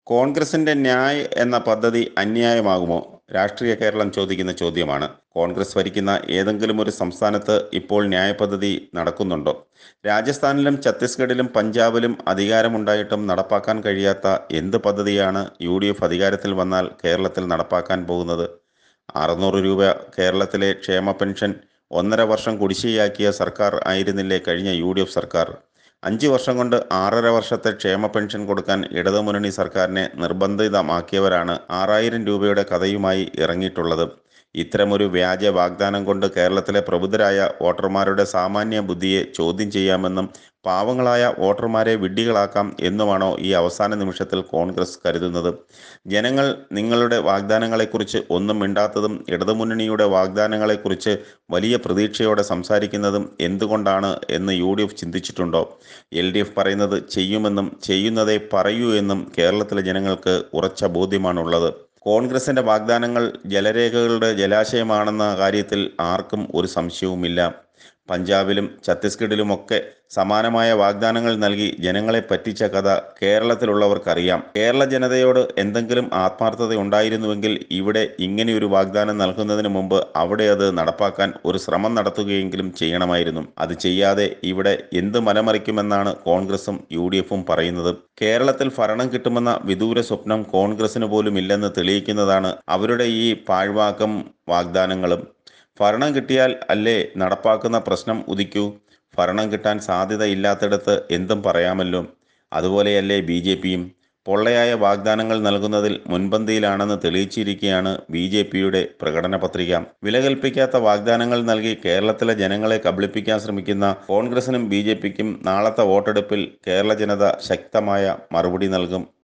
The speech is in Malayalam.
കോൺഗ്രസിന്റെ ന്യായ് എന്ന പദ്ധതി അന്യായമാകുമോ രാഷ്ട്രീയ കേരളം ചോദിക്കുന്ന ചോദ്യമാണ് കോൺഗ്രസ് ഭരിക്കുന്ന ഏതെങ്കിലും ഒരു സംസ്ഥാനത്ത് ഇപ്പോൾ ന്യായ പദ്ധതി നടക്കുന്നുണ്ടോ രാജസ്ഥാനിലും ഛത്തീസ്ഗഡിലും പഞ്ചാബിലും അധികാരമുണ്ടായിട്ടും നടപ്പാക്കാൻ കഴിയാത്ത എന്ത് പദ്ധതിയാണ് യു ഡി എഫ് അധികാരത്തിൽ വന്നാൽ കേരളത്തിൽ നടപ്പാക്കാൻ പോകുന്നത് അറുന്നൂറ് രൂപ കേരളത്തിലെ ക്ഷേമ പെൻഷൻ ഒന്നര വർഷം കുടിശ്ശികയാക്കിയ സർക്കാർ ആയിരുന്നില്ലേ കഴിഞ്ഞ യു ഡി എഫ് സർക്കാർ അഞ്ച് വർഷം കൊണ്ട് ആറര വർഷത്തെ ക്ഷേമ പെൻഷൻ കൊടുക്കാൻ ഇടതുമുന്നണി സർക്കാരിനെ നിർബന്ധിതമാക്കിയവരാണ് ആറായിരം രൂപയുടെ കഥയുമായി ഇറങ്ങിയിട്ടുള്ളത് ഇത്തരമൊരു വ്യാജ വാഗ്ദാനം കൊണ്ട് കേരളത്തിലെ പ്രബുദ്ധരായ വോട്ടർമാരുടെ സാമാന്യ ബുദ്ധിയെ ചോദ്യം ചെയ്യാമെന്നും പാവങ്ങളായ വോട്ടർമാരെ വിഡ്ഢികളാക്കാം എന്നുമാണോ ഈ അവസാന നിമിഷത്തിൽ കോൺഗ്രസ് കരുതുന്നത് ജനങ്ങൾ നിങ്ങളുടെ വാഗ്ദാനങ്ങളെക്കുറിച്ച് ഒന്നും മിണ്ടാത്തതും ഇടതുമുന്നണിയുടെ വാഗ്ദാനങ്ങളെക്കുറിച്ച് വലിയ പ്രതീക്ഷയോടെ സംസാരിക്കുന്നതും എന്തുകൊണ്ടാണ് എന്ന് യു ഡി എഫ് ചിന്തിച്ചിട്ടുണ്ടോ എൽ ഡി എഫ് പറയുന്നത് ചെയ്യുമെന്നും ചെയ്യുന്നതേ പറയൂ എന്നും കേരളത്തിലെ ജനങ്ങൾക്ക് ഉറച്ച ബോധ്യമാണുള്ളത് കോൺഗ്രസിന്റെ വാഗ്ദാനങ്ങൾ ജലരേഖകളുടെ ജലാശയമാണെന്ന കാര്യത്തിൽ ആർക്കും ഒരു സംശയവുമില്ല പഞ്ചാബിലും ഛത്തീസ്ഗഡിലുമൊക്കെ സമാനമായ വാഗ്ദാനങ്ങൾ നൽകി ജനങ്ങളെ പറ്റിച്ച കഥ കേരളത്തിലുള്ളവർക്കറിയാം കേരള ജനതയോട് എന്തെങ്കിലും ആത്മാർത്ഥത ഉണ്ടായിരുന്നുവെങ്കിൽ ഇവിടെ ഇങ്ങനെയൊരു വാഗ്ദാനം നൽകുന്നതിന് മുമ്പ് അവിടെ അത് നടപ്പാക്കാൻ ഒരു ശ്രമം നടത്തുകയെങ്കിലും ചെയ്യണമായിരുന്നു അത് ചെയ്യാതെ ഇവിടെ എന്ത് മലമറിക്കുമെന്നാണ് കോൺഗ്രസും യു ഡി എഫും പറയുന്നത് കേരളത്തിൽ ഭരണം കിട്ടുമെന്ന വിദൂര സ്വപ്നം കോൺഗ്രസിന് പോലും ഇല്ലെന്ന് തെളിയിക്കുന്നതാണ് അവരുടെ ഈ പാഴ്വാക്കം വാഗ്ദാനങ്ങളും ഭരണം കിട്ടിയാൽ അല്ലേ നടപ്പാക്കുന്ന പ്രശ്നം ഉദിക്കൂ ഭരണം കിട്ടാൻ സാധ്യതയില്ലാത്തിടത്ത് എന്തും പറയാമല്ലോ അതുപോലെയല്ലേ ബി ജെ പിയും പൊള്ളയായ വാഗ്ദാനങ്ങൾ നൽകുന്നതിൽ മുൻപന്തിയിലാണെന്ന് തെളിയിച്ചിരിക്കുകയാണ് ബി ജെ പിയുടെ പ്രകടന പത്രിക വില കൽപ്പിക്കാത്ത വാഗ്ദാനങ്ങൾ നൽകി കേരളത്തിലെ ജനങ്ങളെ കബളിപ്പിക്കാൻ ശ്രമിക്കുന്ന കോൺഗ്രസിനും ബി ജെ പിക്കും നാളത്തെ വോട്ടെടുപ്പിൽ കേരള ജനത ശക്തമായ മറുപടി നൽകും